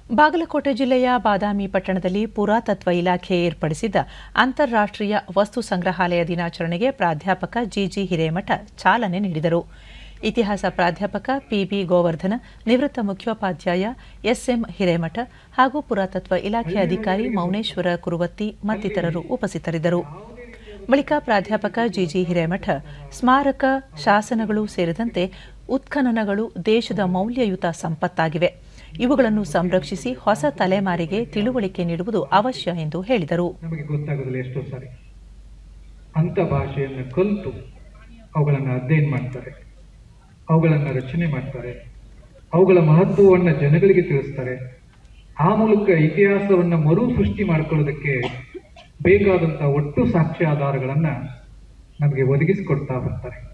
ಬಾಗಲಕೋಟೆ ಜಿಲ್ಲೆಯ ಬಾದಾಮಿ ಪಟ್ಟಣದಲ್ಲಿ ಪುರಾತತ್ವ ಇಲಾಖೆ ಏರ್ಪಡಿಸಿದ್ದ ಅಂತಾರಾಷ್ಟ್ರೀಯ ವಸ್ತು ಸಂಗ್ರಹಾಲಯ ದಿನಾಚರಣೆಗೆ ಪ್ರಾಧ್ಯಾಪಕ ಜಿಜಿ ಹಿರೇಮಠ ಚಾಲನೆ ನೀಡಿದರು ಇತಿಹಾಸ ಪ್ರಾಧ್ಯಾಪಕ ಪಿಬಿ ಗೋವರ್ಧನ ನಿವೃತ್ತ ಮುಖ್ಯೋಪಾಧ್ಯಾಯ ಎಸ್ಎಂ ಹಿರೇಮಠ ಹಾಗೂ ಪುರಾತತ್ವ ಇಲಾಖೆ ಅಧಿಕಾರಿ ಮೌನೇಶ್ವರ ಕುರುವತ್ತಿ ಮತ್ತಿತರರು ಉಪಸ್ಥಿತರಿದ್ದರು ಬಳಿಕ ಪ್ರಾಧ್ಯಾಪಕ ಜಿಜಿ ಹಿರೇಮಠ ಸ್ಮಾರಕ ಶಾಸನಗಳು ಸೇರಿದಂತೆ ಉತ್ಖನನಗಳು ದೇಶದ ಮೌಲ್ಯಯುತ ಸಂಪತ್ತಾಗಿವೆ ಇವುಗಳನ್ನು ಸಂರಕ್ಷಿಸಿ ಹೊಸ ತಲೆಮಾರಿಗೆ ತಿಳುವಳಿಕೆ ನೀಡುವುದು ಅವಶ್ಯ ಎಂದು ಹೇಳಿದರು ನಮಗೆ ಗೊತ್ತಾಗೋದಿಲ್ಲ ಎಷ್ಟೋ ಸಾರಿ ಅಂಥ ಭಾಷೆಯನ್ನು ಕಲಿತು ಅವುಗಳನ್ನು ಅಧ್ಯಯನ ಮಾಡ್ತಾರೆ ಅವುಗಳನ್ನು ರಚನೆ ಮಾಡ್ತಾರೆ ಅವುಗಳ ಮಹತ್ವವನ್ನು ಜನಗಳಿಗೆ ತಿಳಿಸ್ತಾರೆ ಆ ಮೂಲಕ ಇತಿಹಾಸವನ್ನು ಮರು ಸೃಷ್ಟಿ ಮಾಡ್ಕೊಳ್ಳೋದಕ್ಕೆ ಬೇಕಾದಂಥ ಒಟ್ಟು ಸಾಕ್ಷ್ಯಾಧಾರಗಳನ್ನು ನಮಗೆ ಒದಗಿಸಿಕೊಡ್ತಾ ಬರ್ತಾರೆ